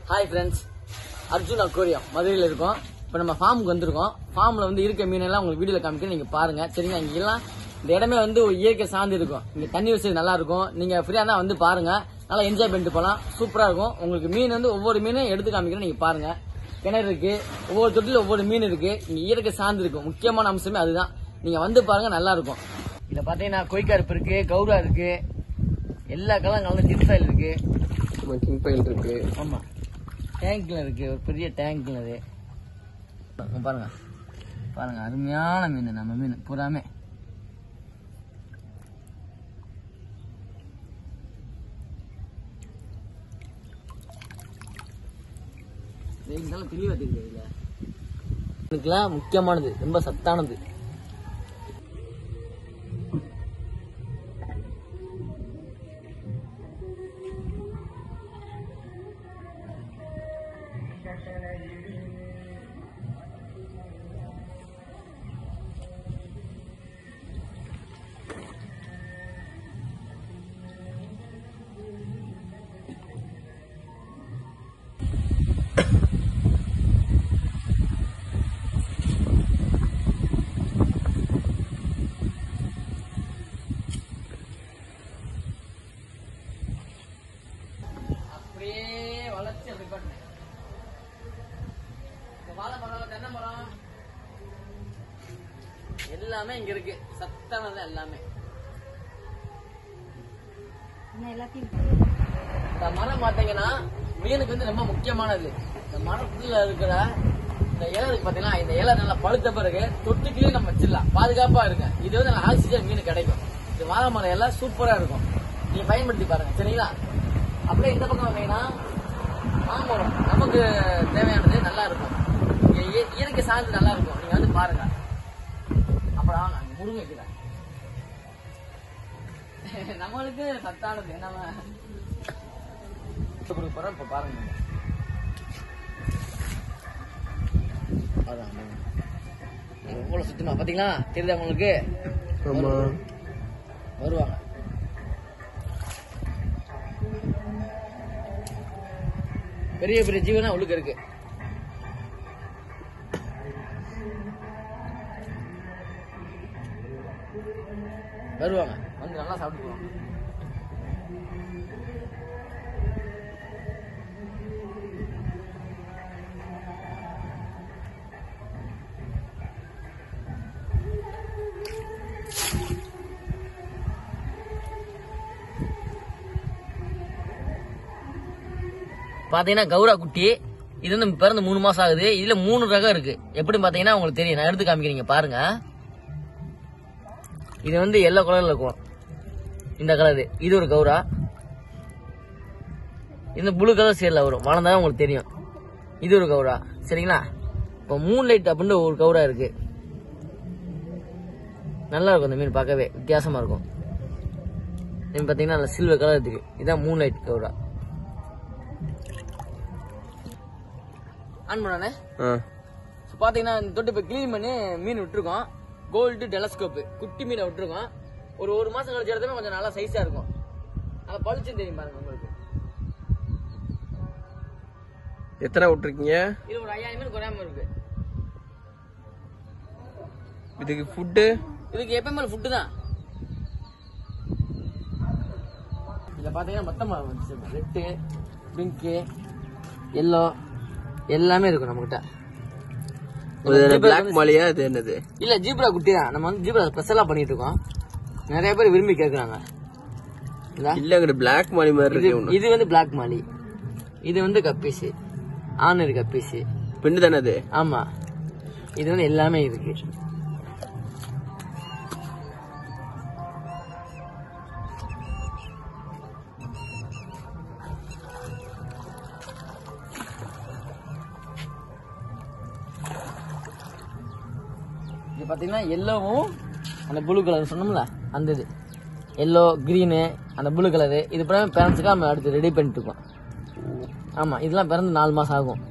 Hi friends Arjun aquarium மதுரையில் இருக்கோம் இப்போ நம்ம ஃபார்முக்கு வந்திருக்கோம் ஃபார்மில் வந்து இருக்க மீனெல்லாம் உங்களுக்கு வீடியோவில் காமிக்கிறேன் நீங்கள் பாருங்க சரிங்களா இங்க எல்லாம் இந்த இடமே வந்து ஒரு இயற்கை சார்ந்து இருக்கும் இங்கே தண்ணி வசதி நல்லா இருக்கும் நீங்கள் ஃப்ரீயாக இருந்தால் வந்து பாருங்க நல்லா என்ஜாய் பண்ணிட்டு போகலாம் சூப்பராக இருக்கும் உங்களுக்கு மீன் வந்து ஒவ்வொரு மீனும் எடுத்து காமிக்கிறேன் நீங்கள் பாருங்க கிணறு இருக்கு ஒவ்வொரு தொட்டில ஒவ்வொரு மீன் இருக்கு இங்கே இயற்கை சார்ந்து இருக்கும் முக்கியமான அம்சமே அதுதான் நீங்கள் வந்து பாருங்க நல்லா இருக்கும் இதில் பார்த்தீங்கன்னா கொய்க்காருப்பு இருக்கு கௌரா இருக்கு எல்லா கலரும் கலந்து டிப்ஸாயில் இருக்கு கிங் பயில் இருக்கு ஆமா டேங்க்ல இருக்கு ஒரு பெரிய டேங்க்ல அது இங்க பாருங்க பாருங்க அருமையான மீன் நம்ம மீன் பூராமே இதெல்லாம் தெளிவா தெரியுது இதுல இதுக்கெல்லாம் முக்கியமானது ரொம்ப சத்தானது அப்படியே வளர்ச்சி அப்படி பண்ணேன் இந்த வாழை மரம் தென்னை மரம் எல்லாமே இங்க இருக்கு சத்தானது எல்லாமே இந்த மரம் பாத்தீங்கன்னா மீனுக்கு வந்து ரொம்ப முக்கியமானது இந்த மரத்துல இருக்கிற இந்த இலை இருக்கு பாத்தீங்கன்னா இந்த இலை நல்லா பழுத்த பிறகு தொட்டுக்கிலேயே நம்ம வச்சிடலாம் பாதுகாப்பா இருங்க இது வந்து நல்லா ஆக்சிஜன் மீன் கிடைக்கும் இது வாழை மரம் எல்லாம் சூப்பரா இருக்கும் நீங்க பயன்படுத்தி பாருங்க சரிங்களா அப்படியே இந்த பக்கம் வந்தீங்கன்னா மாமரம் நமக்கு தேவையானது நல்லா இருக்கும் இங்க இய- இயற்கை சார்ந்து நல்லா இருக்கும் நீங்க வந்து பாருங்க அப்புறம் வாங்க அங்க முருங்கை கீரை நம்மளுக்கு சத்தானது நம்ம கொடுக்க போறோம் இப்ப பாருங்க அதான் எவ்வளவு சுத்தமா பாத்தீங்களா தெரியுதா உங்களுக்கு ஆமா வருவாங்க பெரிய பெரிய ஜீவனா உள்ளுக்கு இருக்கு வருவாங்க வந்து நல்லா சாப்பிட்டு போவாங்க பாத்தீங்கன்னா கௌரா குட்டி இது வந்து பிறந்து மூணு மாசம் ஆகுது இதுல மூணு ரகம் இருக்கு எப்படி பாத்தீங்கன்னா உங்களுக்கு தெரியும் நான் எடுத்து காமிக்கிறீங்க பாருங்க இது வந்து எல்லோ கலர்ல இருக்கும் இந்த கலர் இது ஒரு கௌரா இந்த ப்ளூ கலர் சேர்ல வரும் வளர்ந்தாதான் உங்களுக்கு தெரியும் இது ஒரு கௌரா சரிங்களா இப்போ மூன் லைட் அப்படின்னு ஒரு கௌரா இருக்கு நல்லா இருக்கும் இந்த மீன் பார்க்கவே வித்தியாசமா இருக்கும் இது பாத்தீங்கன்னா நல்ல சில்வர் கலர் இருக்கு இதான் மூன் லைட் கௌரா ஆன் பண்ணானே ஆ ஸோ பார்த்தீங்கன்னா இந்த தொட்டு இப்போ க்ளீன் பண்ணி மீன் விட்டுருக்கோம் கோல்டு டெலஸ்கோப்பு குட்டி மீனை விட்டுருக்கோம் ஒரு ஒரு மாசம் கழிச்சு எடுத்தமே கொஞ்சம் நல்லா சைஸா இருக்கும் நல்லா பளிச்சுன்னு தெரியும் பாருங்க உங்களுக்கு எத்தனை விட்டுருக்கீங்க இது ஒரு ஐயாயிரம் மீன் குறையாம இருக்கு இதுக்கு ஃபுட்டு இதுக்கு எப்பயுமே ஃபுட்டு தான் இதில் பார்த்தீங்கன்னா மொத்தமாக ரெட்டு பிங்க்கு எல்லோ எல்லாமே இருக்கும் நம்மகிட்ட பிளாக் மாலியா இது என்னது இல்ல ஜீப்ரா குட்டி தான் நம்ம வந்து ஜீப்ரா ஸ்பெஷலா பண்ணிட்டு இருக்கோம் நிறைய பேர் விரும்பி கேக்குறாங்க இந்தா. இல்ல அங்கிட்ட பிளாக் மாலி மாதிரி இது இருக்கு ஒண்ணு இது வந்து பிளாக் மாலி இது வந்து கப்பீஸ் ஆணர் கப்பீஸ் பெண்ணு தானே அது ஆமா இது வந்து எல்லாமே இருக்கு இது பாத்தீங்கன்னா எல்லோவும் அந்த ப்ளூ கலர் சொன்னோம்ல அந்த இது எல்லோ கிரீனு அந்த ப்ளூ கலரு இது பிறகு பேரண்ட்ஸுக்கு நம்ம அடுத்து ரெடி பண்ணிட்டு இருக்கோம் ஆமா இதெல்லாம் பிறந்து நாலு மாசம் ஆகும்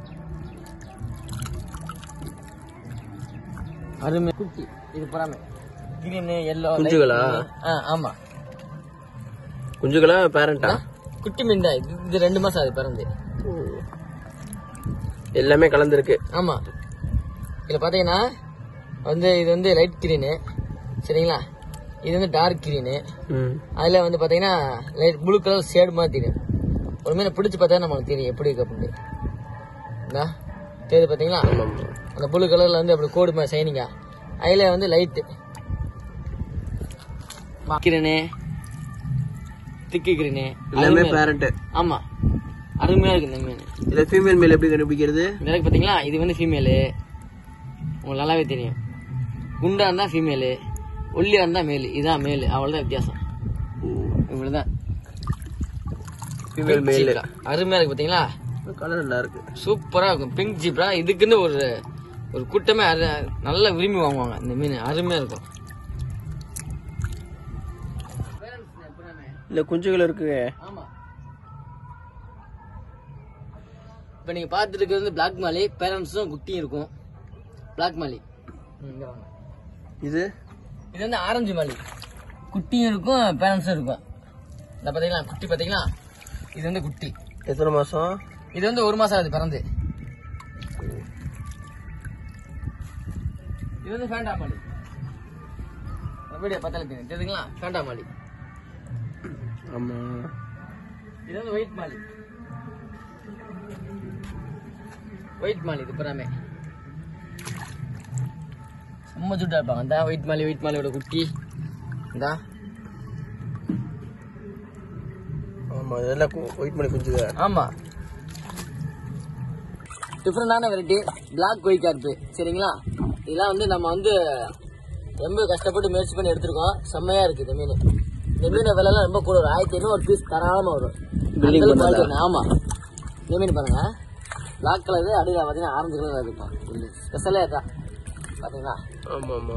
அருமை குட்டி இது புறாமே கிரீனு எல்லோ குஞ்சுகளா? ஆமா குஞ்சுகளா பேரண்டா குட்டி மீன் தான் இது இது ரெண்டு மாசம் ஆகுது பிறந்து எல்லாமே கலந்துருக்கு ஆமா இதுல பாத்தீங்கன்னா வந்து இது வந்து லைட் கிரீனு சரிங்களா இது வந்து டார்க் கிரீனு ம் அதுல வந்து பாத்தீங்கன்னா லைட் ப்ளூ கலர் ஷேட் மாதிரி தெரியும் ஒரு மீனை பிடிச்சு பார்த்தா நம்மளுக்கு தெரியும் எப்படி இருக்கு அப்படின்னு இந்தா, தெரியுது பாத்தீங்களா ஆமாம் அந்த ப்ளூ கலர்ல வந்து அப்படி கோடு மாதிரி சைனிங்கா அதுல வந்து லைட்டு கிரீனு திக்கு கிரீனு எல்லாமே பேரண்ட் ஆமா அருமையா இருக்கு இந்த மீன் இதை ஃபீமேல் மேல் எப்படி கண்டுபிடிக்கிறது எனக்கு பாத்தீங்களா இது வந்து ஃபீமேலு உங்களுக்கு நல்லாவே தெரியும் குண்டா இருந்தா ஃபீமேலு ஒல்லியா இருந்தா மேலு இதான் மேலு அவ்வளவுதான் வித்தியாசம் இவ்வளவுதான் ஃபீமேல் மேல் ஜீப்ரா. அருமையா இருக்கு பாத்தீங்களா கலர் நல்லா இருக்கு சூப்பரா இருக்கும் பிங்க் ஜீப்ரா இதுக்குன்னு ஒரு ஒரு கூட்டமே அரு- நல்லா விரும்பி வாங்குவாங்க இந்த மீன் அருமையா இருக்கும் இல்ல குஞ்சுகள் இருக்கு ஆமா இப்ப நீங்க பாத்துட்டு இருக்கிறது வந்து பிளாக் மாலி பேரண்ட்ஸும் குட்டியும் இருக்கும் பிளாக் மாலி ம், இங்க வாங்க. இது இது வந்து ஆரஞ்சு மாலி குட்டியும் இருக்கும் பேரண்ட்ஸும் இருக்கும் இந்த பாத்தீங்களா குட்டி பாத்தீங்களா இது வந்து குட்டி எத்தனை மாசம் இது வந்து ஒரு மாசம் ஆகுது பிறந்து இது வந்து ஃபேண்டா மாலி வீடியோ பார்த்தாலே தெரியும் தெரியுதுங்களா ஃபேண்டா மாலி ஆமா இது வந்து ஒயிட் மாலி ஒயிட் மாலி இது புறாமே செம்ம சுட்டா இருப்பாங்க இந்த ஒயிட் மாலி ஒயிட் மாலியோட குட்டி இந்த ஆமா இதெல்லாம் ஒயிட் பண்ணி குஞ்சுக ஆமா டிஃப்ரெண்டான வெரைட்டி பிளாக் கொய் கார்ப்பு சரிங்களா இதெல்லாம் வந்து நம்ம வந்து ரொம்ப கஷ்டப்பட்டு முயற்சி பண்ணி எடுத்திருக்கோம் செம்மையா இருக்கு இந்த மீன் இந்த மீன் விலைலாம் ரொம்ப கூட வரும் ஆயிரத்தி ஐநூறு ஒரு பீஸ் தாராளமா வரும் Building அந்த அளவுக்கு பண்ணதா? quality இருக்கு. ஆமா இந்த மீன் பாருங்க பிளாக் கலர் அடியில் பார்த்தீங்கன்னா ஆரஞ்சு கலர் இருக்கும் ஸ்பெஷலே தான் பாத்தீங்களா ஆமா ஆமா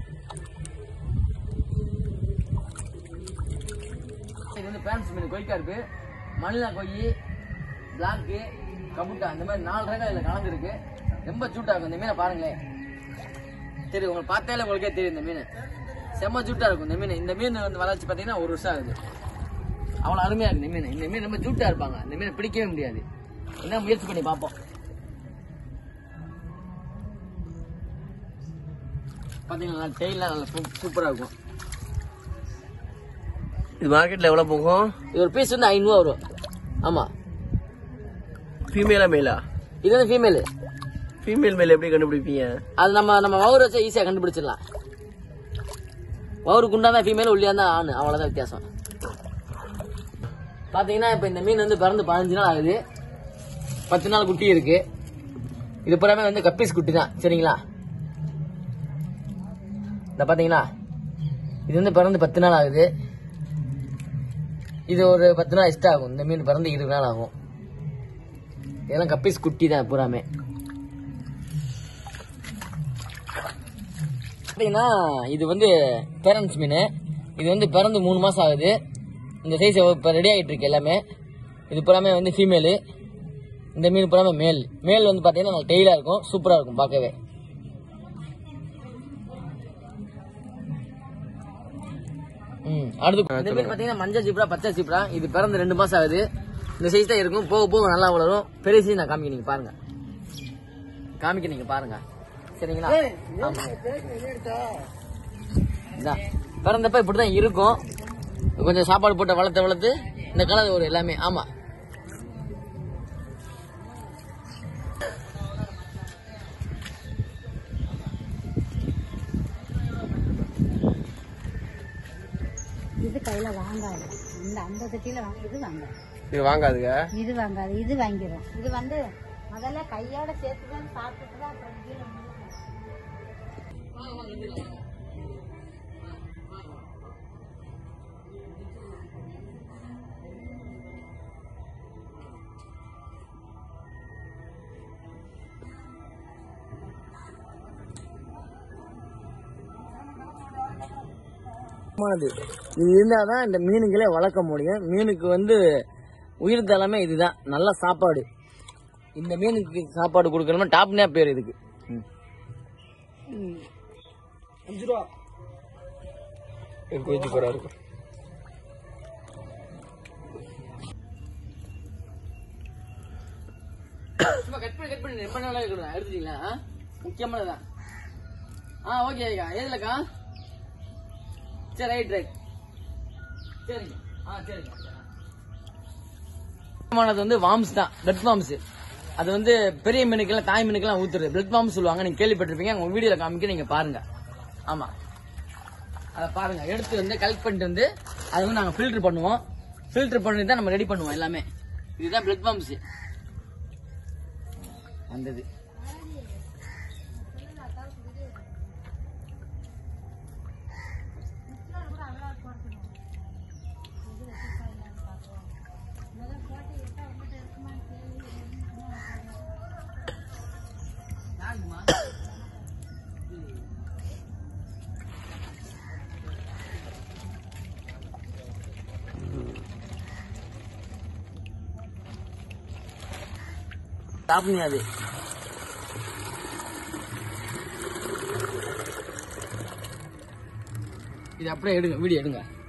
இது வந்து பேரண்ட்ஸ் மீன் கொய்க்கா இருக்கு மணிலா கொய் பிளாக்கு கபுட்டா இந்த மாதிரி நாலு ரகம் இதுல கலந்துருக்கு ரொம்ப சூட்டா இருக்கும் இந்த மீனை பாருங்களேன் சரி உங்களுக்கு பார்த்தாலே உங்களுக்கே தெரியும் இந்த மீன் செம்ம சூட்டா இருக்கும் இந்த மீன் இந்த மீன் வந்து வளர்ச்சி பார்த்தீங்கன்னா ஒரு வருஷம் ஆகுது அவ்வளோ அருமையா இருக்கு இந்த மீன் இந்த மீன் ரொம்ப சூட்டா இருப்பாங்க இந்த மீனை பிடிக்கவே முடியாது என்ன முயற்சி பண்ணி பார்ப்போம் பார்த்தீங்கன்னா டெய்லாம் நல்லா சூப்பராக இருக்கும் இது மார்க்கெட்ல எவ்வளவு போகும் இது ஒரு பீஸ் வந்து ஐநூறுவா வரும் ஆமா ஃபீமேலா மேலா இது வந்து ஃபீமேலு ஃபீமேல் மேல் எப்படி கண்டுபிடிப்பீங்க அது நம்ம நம்ம வவுறு வச்சா ஈஸியாக கண்டுபிடிச்சிடலாம் வவுறு குண்டா தான் ஃபீமேல் உள்ளியா தான் ஆண் அவ்வளோதான் வித்தியாசம் பார்த்தீங்கன்னா இப்போ இந்த மீன் வந்து பிறந்து பதினஞ்சு நாள் ஆகுது பத்து நாள் குட்டி இருக்கு இது புறாமே வந்து கப்பீஸ் குட்டி தான் சரிங்களா இந்த பார்த்தீங்களா இது வந்து பிறந்து பத்து நாள் ஆகுது இது ஒரு பத்து நாள் எக்ஸ்ட்ரா ஆகும் இந்த மீன் பிறந்து இருபது நாள் ஆகும் இதெல்லாம் கப்பீஸ் குட்டி தான் பூராமே பார்த்தீங்கன்னா இது வந்து பேரண்ட்ஸ் மீன் இது வந்து பிறந்து மூணு மாசம் ஆகுது இந்த சைஸ் இப்போ ரெடி ஆகிட்டு இருக்கு எல்லாமே இது புறாமே வந்து ஃபீமேலு இந்த மீன் புறாமே மேல் மேல் வந்து பார்த்தீங்கன்னா நல்லா டெய்லாக இருக்கும் சூப்பராக இருக்கும் பார்க்கவே ம் அடுத்து இந்த மீன் பார்த்தீங்கன்னா மஞ்சள் ஜிப்ரா பச்சை ஜிப்ரா இது பிறந்து ரெண்டு மாசம் ஆகுது இந்த சைஸ் தான் இருக்கும் போக போக நல்லா வளரும் பெரிய சைஸ் நான் காமிக்க நீங்க பாருங்க காமிக்க நீங்க பாருங்க சரிங்களா ஆமா இதான். பிறந்தப்ப இப்படிதான் இருக்கும் கொஞ்சம் சாப்பாடு போட்டு வளர்த்து வளர்த்து இந்த கலர் ஒரு எல்லாமே ஆமா இது கையில வாங்காது இந்த அந்த சட்டியில வாங்க இது வாங்காது இது வாங்காதுங்க இது வாங்காது இது வாங்கிடும் இது வந்து முதல்ல கையோட சேர்த்து தான் சாப்பிட்டுட்டு தான் அப்புறம் கீழே விழுகும். முக்கியமானது இது இருந்தாதான் இந்த மீனுங்களே வளர்க்க முடியும் மீனுக்கு வந்து உயிர் தளமே இதுதான் நல்ல சாப்பாடு இந்த மீனுக்கு சாப்பாடு கொடுக்கணும்னா டாப்னே பேர் இதுக்கு அஞ்சு ரூபா குஞ்சு புறா இருக்கும் சும்மா கட் பண்ணி கட் பண்ணி ரொம்ப நாளா இருக்கணும் எடுத்துட்டீங்களா ஆ? முக்கியமானதான் ஆ ஓகே அக்கா எதுலக்கா சரி ரைட் ரைட் சரிங்க ஆ சரிங்க முக்கியமானது வந்து வாம்ஸ் தான் பிளட் வாம்ஸ் அது வந்து பெரிய மீனுக்கெல்லாம் தாய் மீனுக்கெல்லாம் ஊத்துறது பிளட் வாம்ஸ் சொல்லுவாங்க நீங்க கேள்விப்பட்டிருப்பீங்க உங்க வீடியோல காமிக்க நீங்க பாருங்க ஆமா அதை பாருங்க எடுத்து வந்து கலெக்ட் பண்ணிட்டு வந்து அதை வந்து நாங்க ஃபில்டர் பண்ணுவோம் ஃபில்டர் பண்ணி தான் நம்ம ரெடி பண்ணுவோம் எல்லாமே இதுதான் பிளட் வாம்ஸ் வந்தது சாப்பிடுங்க அது இது அப்படியே எடுங்க வீடியோ எடுங்க